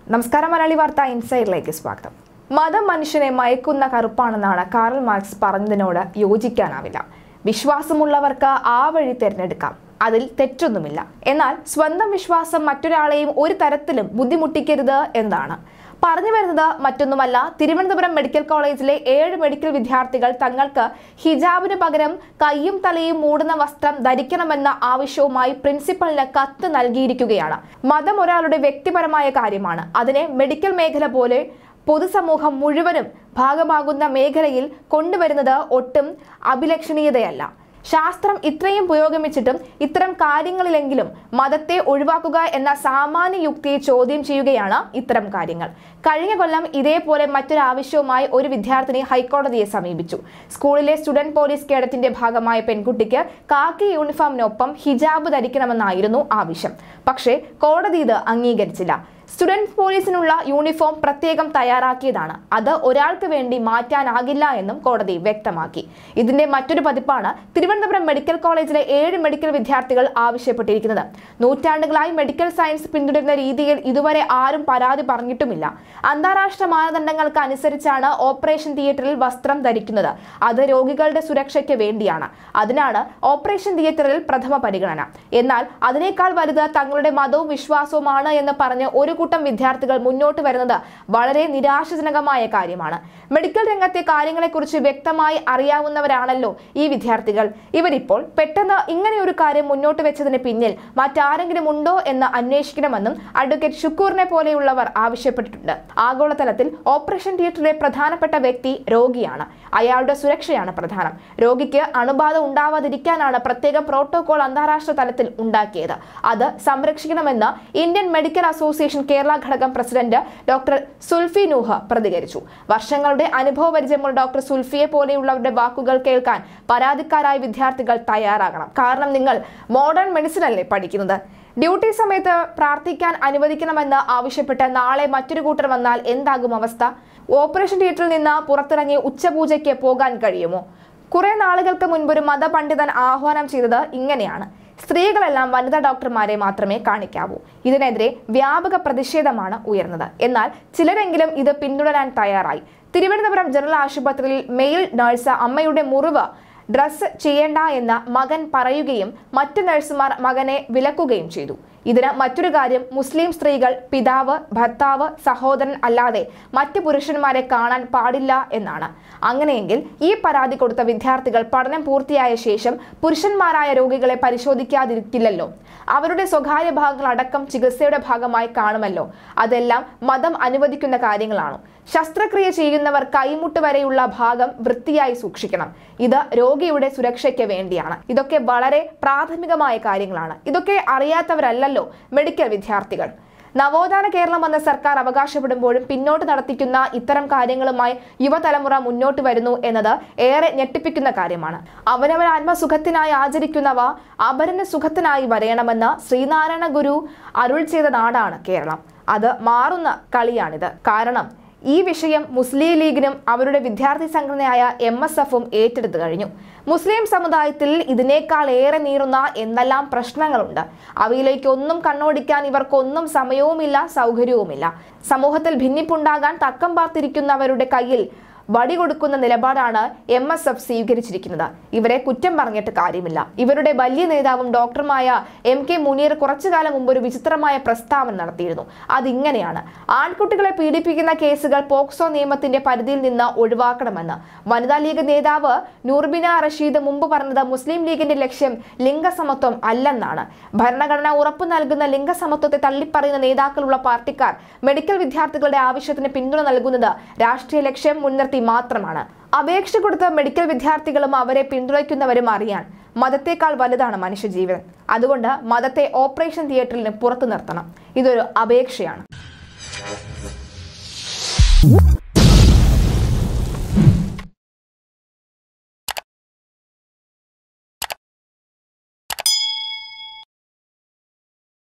നമസ്കാരം മലയാളി വാർത്ത ഇൻസൈഡിലേക്ക് സ്വാഗതം മതം മനുഷ്യനെ മയക്കുന്ന കറുപ്പാണെന്നാണ് കാറൽ മാർക്സ് പറഞ്ഞതിനോട് യോജിക്കാനാവില്ല വിശ്വാസമുള്ളവർക്ക് ആ വഴി തിരഞ്ഞെടുക്കാം അതിൽ തെറ്റൊന്നുമില്ല എന്നാൽ സ്വന്തം വിശ്വാസം മറ്റൊരാളെയും ഒരു തരത്തിലും ബുദ്ധിമുട്ടിക്കരുത് എന്നാണ് പറഞ്ഞു വരുന്നത് മറ്റൊന്നുമല്ല തിരുവനന്തപുരം മെഡിക്കൽ കോളേജിലെ ഏഴ് മെഡിക്കൽ വിദ്യാർത്ഥികൾ തങ്ങൾക്ക് ഹിജാബിന് പകരം കൈയും തലയും മൂടുന്ന വസ്ത്രം ധരിക്കണമെന്ന ആവശ്യവുമായി പ്രിൻസിപ്പലിന് കത്ത് നൽകിയിരിക്കുകയാണ് മതം ഒരാളുടെ വ്യക്തിപരമായ കാര്യമാണ് അതിനെ മെഡിക്കൽ മേഖല പോലെ പൊതുസമൂഹം മുഴുവനും ഭാഗമാകുന്ന മേഖലയിൽ കൊണ്ടുവരുന്നത് ഒട്ടും അഭിലഷണീയതയല്ല ശാസ്ത്രം ഇത്രയും പുരോഗമിച്ചിട്ടും ഇത്തരം കാര്യങ്ങളിലെങ്കിലും മതത്തെ ഒഴിവാക്കുക എന്ന സാമാന്യ യുക്തിയെ ചോദ്യം ചെയ്യുകയാണ് ഇത്തരം കാര്യങ്ങൾ കഴിഞ്ഞ കൊല്ലം ഇതേപോലെ മറ്റൊരു ആവശ്യവുമായി ഒരു വിദ്യാർത്ഥിനി ഹൈക്കോടതിയെ സമീപിച്ചു സ്കൂളിലെ സ്റ്റുഡന്റ് പോലീസ് കേഡറ്റിന്റെ ഭാഗമായ പെൺകുട്ടിക്ക് കാക്കി യൂണിഫോമിനൊപ്പം ഹിജാബ് ധരിക്കണമെന്നായിരുന്നു ആവശ്യം പക്ഷേ കോടതി ഇത് അംഗീകരിച്ചില്ല സ്റ്റുഡന്റ് പോലീസിനുള്ള യൂണിഫോം പ്രത്യേകം തയ്യാറാക്കിയതാണ് അത് ഒരാൾക്ക് വേണ്ടി മാറ്റാനാകില്ല എന്നും കോടതി വ്യക്തമാക്കി ഇതിന്റെ മറ്റൊരു പതിപ്പാണ് തിരുവനന്തപുരം മെഡിക്കൽ കോളേജിലെ ഏഴ് മെഡിക്കൽ വിദ്യാർത്ഥികൾ ആവശ്യപ്പെട്ടിരിക്കുന്നത് നൂറ്റാണ്ടുകളായി മെഡിക്കൽ സയൻസ് പിന്തുടരുന്ന രീതിയിൽ ഇതുവരെ ആരും പരാതി പറഞ്ഞിട്ടുമില്ല അന്താരാഷ്ട്ര മാനദണ്ഡങ്ങൾക്ക് അനുസരിച്ചാണ് ഓപ്പറേഷൻ തിയേറ്ററിൽ വസ്ത്രം ധരിക്കുന്നത് അത് രോഗികളുടെ സുരക്ഷയ്ക്ക് വേണ്ടിയാണ് അതിനാണ് ഓപ്പറേഷൻ തിയേറ്ററിൽ പ്രഥമ പരിഗണന എന്നാൽ അതിനേക്കാൾ വലുത് തങ്ങളുടെ മതവും വിശ്വാസവുമാണ് എന്ന് പറഞ്ഞ് ഒരു കൂട്ടം വിദ്യാർത്ഥികൾ മുന്നോട്ട് വരുന്നത് വളരെ നിരാശജനകമായ കാര്യമാണ് മെഡിക്കൽ രംഗത്തെ കാര്യങ്ങളെക്കുറിച്ച് വ്യക്തമായി അറിയാവുന്നവരാണല്ലോ ഈ വിദ്യാർത്ഥികൾ ഇവരിപ്പോൾ പെട്ടെന്ന് ഇങ്ങനെ ഒരു കാര്യം മുന്നോട്ട് വെച്ചതിന് പിന്നിൽ മറ്റാരെങ്കിലും ഉണ്ടോ എന്ന് അന്വേഷിക്കണമെന്നും അഡ്വക്കേറ്റ് ഷുക്കൂറിനെ പോലെയുള്ളവർ ആവശ്യപ്പെട്ടിട്ടുണ്ട് ആഗോളതലത്തിൽ ഓപ്പറേഷൻ തിയേറ്ററിലെ പ്രധാനപ്പെട്ട വ്യക്തി രോഗിയാണ് അയാളുടെ സുരക്ഷയാണ് പ്രധാനം രോഗിക്ക് അണുബാധ ഉണ്ടാവാതിരിക്കാനാണ് പ്രത്യേക പ്രോട്ടോകോൾ അന്താരാഷ്ട്ര തലത്തിൽ ഉണ്ടാക്കിയത് അത് സംരക്ഷിക്കണമെന്ന് ഇന്ത്യൻ മെഡിക്കൽ അസോസിയേഷൻ കേരള ഘടകം പ്രസിഡന്റ് ഡോക്ടർ സുൽഫി നൂഹ പ്രതികരിച്ചു വർഷങ്ങളുടെ അനുഭവ പരിചയമുള്ള ഡോക്ടർ സുൽഫിയെ പോലെയുള്ളവരുടെ വാക്കുകൾ കേൾക്കാൻ പരാതിക്കാരായ വിദ്യാർത്ഥികൾ തയ്യാറാകണം കാരണം നിങ്ങൾ മോഡേൺ മെഡിസിൻ അല്ലേ പഠിക്കുന്നത് ഡ്യൂട്ടി സമയത്ത് പ്രാർത്ഥിക്കാൻ അനുവദിക്കണമെന്ന് ആവശ്യപ്പെട്ട് നാളെ മറ്റൊരു കൂട്ടർ വന്നാൽ എന്താകും അവസ്ഥ ഓപ്പറേഷൻ തിയേറ്ററിൽ നിന്ന് പുറത്തിറങ്ങി ഉച്ചപൂജയ്ക്ക് പോകാൻ കഴിയുമോ കുറെ നാളുകൾക്ക് മുൻപ് ഒരു മതപണ്ഡിതൻ ആഹ്വാനം ചെയ്തത് ഇങ്ങനെയാണ് സ്ത്രീകളെല്ലാം വനിതാ ഡോക്ടർമാരെ മാത്രമേ കാണിക്കാവൂ ഇതിനെതിരെ വ്യാപക പ്രതിഷേധമാണ് ഉയർന്നത് എന്നാൽ ചിലരെങ്കിലും ഇത് പിന്തുടരാൻ തയ്യാറായി തിരുവനന്തപുരം ജനറൽ ആശുപത്രിയിൽ മെയിൽ നഴ്സ് അമ്മയുടെ മുറിവ് ഡ്രസ്സ് ചെയ്യേണ്ട എന്ന് മകൻ പറയുകയും മറ്റു നഴ്സുമാർ മകനെ വിലക്കുകയും ചെയ്തു ഇതിന് മറ്റൊരു കാര്യം മുസ്ലിം സ്ത്രീകൾ പിതാവ് ഭർത്താവ് സഹോദരൻ അല്ലാതെ മറ്റു പുരുഷന്മാരെ കാണാൻ പാടില്ല എന്നാണ് അങ്ങനെയെങ്കിൽ ഈ പരാതി കൊടുത്ത വിദ്യാർത്ഥികൾ പഠനം പൂർത്തിയായ ശേഷം പുരുഷന്മാരായ രോഗികളെ പരിശോധിക്കാതിരിക്കില്ലല്ലോ അവരുടെ സ്വകാര്യ ഭാഗങ്ങൾ അടക്കം ചികിത്സയുടെ ഭാഗമായി കാണുമല്ലോ അതെല്ലാം മതം അനുവദിക്കുന്ന കാര്യങ്ങളാണോ ശസ്ത്രക്രിയ ചെയ്യുന്നവർ കൈമുട്ട് വരെയുള്ള ഭാഗം വൃത്തിയായി സൂക്ഷിക്കണം ഇത് രോഗിയുടെ സുരക്ഷയ്ക്ക് വേണ്ടിയാണ് ഇതൊക്കെ വളരെ പ്രാഥമികമായ കാര്യങ്ങളാണ് ഇതൊക്കെ അറിയാത്തവരല്ലല്ലോ മെഡിക്കൽ വിദ്യാർത്ഥികൾ നവോത്ഥാന കേരളം എന്ന സർക്കാർ അവകാശപ്പെടുമ്പോഴും പിന്നോട്ട് നടത്തിക്കുന്ന ഇത്തരം കാര്യങ്ങളുമായി യുവതലമുറ മുന്നോട്ട് വരുന്നു എന്നത് ഏറെ ഞെട്ടിപ്പിക്കുന്ന കാര്യമാണ് അവനവൻ ആത്മസുഖത്തിനായി ആചരിക്കുന്നവ അപരന സുഖത്തിനായി വരയണമെന്ന് ശ്രീനാരായണ ഗുരു അരുൾ ചെയ്ത നാടാണ് കേരളം അത് മാറുന്ന കളിയാണിത് കാരണം ഈ വിഷയം മുസ്ലിം ലീഗിനും അവരുടെ വിദ്യാർത്ഥി സംഘടനയായ എം എസ് എഫും ഏറ്റെടുത്തു കഴിഞ്ഞു മുസ്ലിം സമുദായത്തിൽ ഇതിനേക്കാൾ ഏറെ നീറുന്ന എന്തെല്ലാം പ്രശ്നങ്ങളുണ്ട് അവയിലേക്കൊന്നും കണ്ണോടിക്കാൻ ഇവർക്കൊന്നും സമയവുമില്ല സൗകര്യവുമില്ല സമൂഹത്തിൽ ഭിന്നിപ്പുണ്ടാകാൻ തക്കം പാർത്തിരിക്കുന്നവരുടെ കയ്യിൽ വടി കൊടുക്കുന്ന നിലപാടാണ് എം എസ് എഫ് സ്വീകരിച്ചിരിക്കുന്നത് ഇവരെ കുറ്റം പറഞ്ഞിട്ട് കാര്യമില്ല ഇവരുടെ വലിയ നേതാവും ഡോക്ടറുമായ എം കെ മുനീർ കുറച്ചു കാലം മുമ്പ് ഒരു വിചിത്രമായ പ്രസ്താവന നടത്തിയിരുന്നു അതിങ്ങനെയാണ് ആൺകുട്ടികളെ പീഡിപ്പിക്കുന്ന കേസുകൾ പോക്സോ നിയമത്തിന്റെ പരിധിയിൽ നിന്ന് ഒഴിവാക്കണമെന്ന് വനിതാ ലീഗ് നേതാവ് നൂർബിന റഷീദ് മുമ്പ് പറഞ്ഞത് മുസ്ലിം ലീഗിന്റെ ലക്ഷ്യം ലിംഗസമത്വം അല്ലെന്നാണ് ഭരണഘടന ഉറപ്പു നൽകുന്ന ലിംഗസമത്വത്തെ തള്ളിപ്പറയുന്ന നേതാക്കളുള്ള പാർട്ടിക്കാർ മെഡിക്കൽ വിദ്യാർത്ഥികളുടെ ആവശ്യത്തിന് പിന്തുണ നൽകുന്നത് രാഷ്ട്രീയ ലക്ഷ്യം മുൻനിർത്തി മാത്രമാണ് അപേക്ഷ കൊടുത്ത മെഡിക്കൽ വിദ്യാർത്ഥികളും അവരെ പിന്തുണയ്ക്കുന്നവരും അറിയാൻ മതത്തേക്കാൾ വലുതാണ് മനുഷ്യജീവൻ അതുകൊണ്ട് മതത്തെ ഓപ്പറേഷൻ തിയേറ്ററിന് പുറത്തു നിർത്തണം ഇതൊരു അപേക്ഷയാണ്